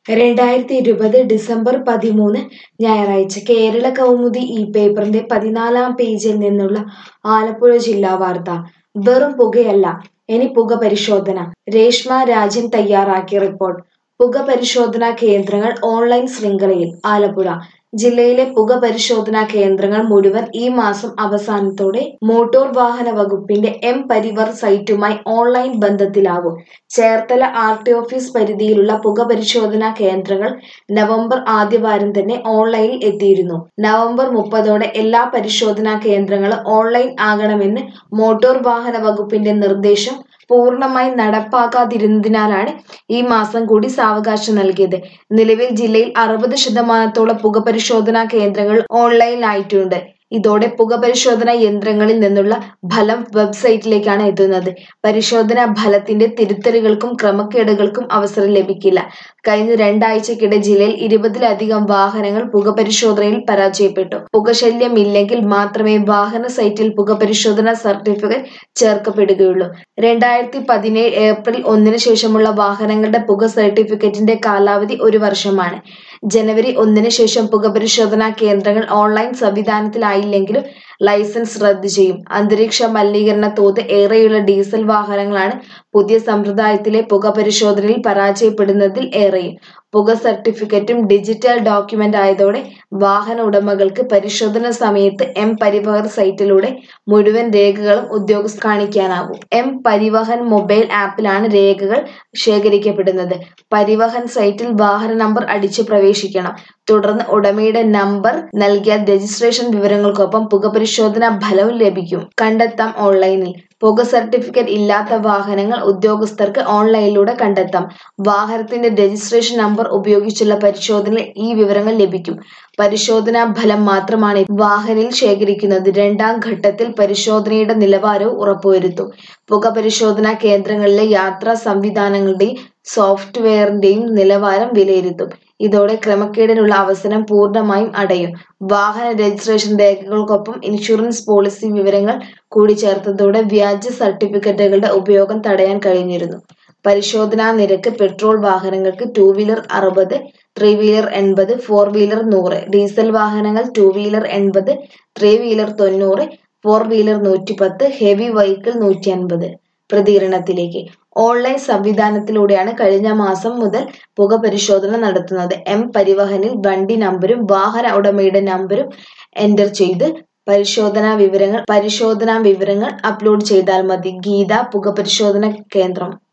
രണ്ടായിരത്തി ഇരുപത് ഡിസംബർ പതിമൂന്ന് ഞായറാഴ്ച കേരള കൗമുദി ഈ പേപ്പറിന്റെ പതിനാലാം പേജിൽ നിന്നുള്ള ആലപ്പുഴ ജില്ലാ വാർത്ത വെറും പുകയല്ല ഇനി പുക പരിശോധന രേഷ്മ രാജൻ തയ്യാറാക്കിയ റിപ്പോർട്ട് പുക പരിശോധനാ കേന്ദ്രങ്ങൾ ഓൺലൈൻ ശൃംഖലയിൽ ആലപ്പുഴ ജില്ലയിലെ പുക പരിശോധനാ കേന്ദ്രങ്ങൾ മുഴുവൻ ഈ മാസം അവസാനത്തോടെ മോട്ടോർ വാഹന വകുപ്പിന്റെ എം പരിവർ സൈറ്റുമായി ഓൺലൈൻ ബന്ധത്തിലാവും ചേർത്തല ആർ ടി ഓഫീസ് പരിധിയിലുള്ള പുക പരിശോധനാ കേന്ദ്രങ്ങൾ നവംബർ ആദ്യവാരം തന്നെ ഓൺലൈനിൽ എത്തിയിരുന്നു നവംബർ മുപ്പതോടെ എല്ലാ പരിശോധനാ കേന്ദ്രങ്ങളും ഓൺലൈൻ ആകണമെന്ന് മോട്ടോർ വാഹന വകുപ്പിന്റെ നിർദ്ദേശം പൂർണ്ണമായി നടപ്പാക്കാതിരുന്നതിനാലാണ് ഈ മാസം കൂടി സാവകാശം നൽകിയത് നിലവിൽ ജില്ലയിൽ അറുപത് ശതമാനത്തോളം പുക പരിശോധനാ കേന്ദ്രങ്ങൾ ഓൺലൈനിലായിട്ടുണ്ട് ഇതോടെ പുക പരിശോധനാ യന്ത്രങ്ങളിൽ നിന്നുള്ള ഫലം വെബ്സൈറ്റിലേക്കാണ് എത്തുന്നത് പരിശോധനാ ഫലത്തിന്റെ തിരുത്തലുകൾക്കും ക്രമക്കേടുകൾക്കും അവസരം ലഭിക്കില്ല കഴിഞ്ഞ രണ്ടാഴ്ചക്കിടെ ജില്ലയിൽ ഇരുപതിലധികം വാഹനങ്ങൾ പുക പരിശോധനയിൽ പരാജയപ്പെട്ടു പുകശല്യം ഇല്ലെങ്കിൽ മാത്രമേ വാഹന സൈറ്റിൽ പുക പരിശോധനാ സർട്ടിഫിക്കറ്റ് ചേർക്കപ്പെടുകയുള്ളൂ രണ്ടായിരത്തി പതിനേഴ് ഏപ്രിൽ ഒന്നിന് ശേഷമുള്ള വാഹനങ്ങളുടെ പുക സർട്ടിഫിക്കറ്റിന്റെ കാലാവധി ഒരു വർഷമാണ് ജനുവരി ഒന്നിന് ശേഷം പുക പരിശോധനാ കേന്ദ്രങ്ങൾ ഓൺലൈൻ സംവിധാനത്തിലായില്ലെങ്കിലും ലൈസൻസ് റദ്ദു ചെയ്യും അന്തരീക്ഷ മലിനീകരണ തോത് ഏറെയുള്ള ഡീസൽ വാഹനങ്ങളാണ് പുതിയ സമ്പ്രദായത്തിലെ പുക പരിശോധനയിൽ പരാജയപ്പെടുന്നതിൽ ഏറെയും പുക സർട്ടിഫിക്കറ്റും ഡിജിറ്റൽ ഡോക്യുമെന്റ് ആയതോടെ വാഹന ഉടമകൾക്ക് പരിശോധന സമയത്ത് എം പരിവഹൻ സൈറ്റിലൂടെ മുഴുവൻ രേഖകളും ഉദ്യോഗസ്ഥർ കാണിക്കാനാവും എം പരിവഹൻ മൊബൈൽ ആപ്പിലാണ് രേഖകൾ ശേഖരിക്കപ്പെടുന്നത് പരിവഹൻ സൈറ്റിൽ വാഹന നമ്പർ അടിച്ച് പ്രവേശിക്കണം തുടർന്ന് ഉടമയുടെ നമ്പർ നൽകിയാൽ രജിസ്ട്രേഷൻ വിവരങ്ങൾക്കൊപ്പം പുക പരിശോധനാ ഫലവും ലഭിക്കും കണ്ടെത്താം ഓൺലൈനിൽ പുക സർട്ടിഫിക്കറ്റ് ഇല്ലാത്ത വാഹനങ്ങൾ ഉദ്യോഗസ്ഥർക്ക് ഓൺലൈനിലൂടെ കണ്ടെത്താം വാഹനത്തിന്റെ രജിസ്ട്രേഷൻ നമ്പർ ഉപയോഗിച്ചുള്ള പരിശോധനയിൽ ഈ വിവരങ്ങൾ ലഭിക്കും പരിശോധനാ ഫലം മാത്രമാണ് വാഹനയിൽ ശേഖരിക്കുന്നത് രണ്ടാം ഘട്ടത്തിൽ പരിശോധനയുടെ നിലവാരവും ഉറപ്പുവരുത്തും പുക പരിശോധനാ കേന്ദ്രങ്ങളിലെ യാത്രാ സംവിധാനങ്ങളുടെയും സോഫ്റ്റ്വെയറിന്റെയും നിലവാരം വിലയിരുത്തും ഇതോടെ ക്രമക്കേടിനുള്ള അവസരം പൂർണ്ണമായും അടയും വാഹന രജിസ്ട്രേഷൻ രേഖകൾക്കൊപ്പം ഇൻഷുറൻസ് പോളിസി വിവരങ്ങൾ കൂടി ചേർത്തതോടെ വ്യാജ സർട്ടിഫിക്കറ്റുകളുടെ ഉപയോഗം തടയാൻ കഴിഞ്ഞിരുന്നു പരിശോധനാ നിരക്ക് പെട്രോൾ വാഹനങ്ങൾക്ക് ടൂ വീലർ അറുപത് ത്രീ വീലർ എൺപത് ഫോർ വീലർ നൂറ് ഡീസൽ വാഹനങ്ങൾ ടൂ വീലർ എൺപത് ത്രീ വീലർ തൊണ്ണൂറ് ഫോർ വീലർ നൂറ്റിപ്പത്ത് ഹെവി വെഹിക്കിൾ നൂറ്റി അൻപത് പ്രതികരണത്തിലേക്ക് ഓൺലൈൻ സംവിധാനത്തിലൂടെയാണ് കഴിഞ്ഞ മാസം മുതൽ പുക പരിശോധന നടത്തുന്നത് എം പരിവഹനിൽ വണ്ടി നമ്പരും വാഹന ഉടമയുടെ നമ്പരും എൻ്റർ ചെയ്ത് പരിശോധനാ വിവരങ്ങൾ പരിശോധനാ വിവരങ്ങൾ അപ്ലോഡ് ചെയ്താൽ മതി ഗീത പുക പരിശോധന കേന്ദ്രം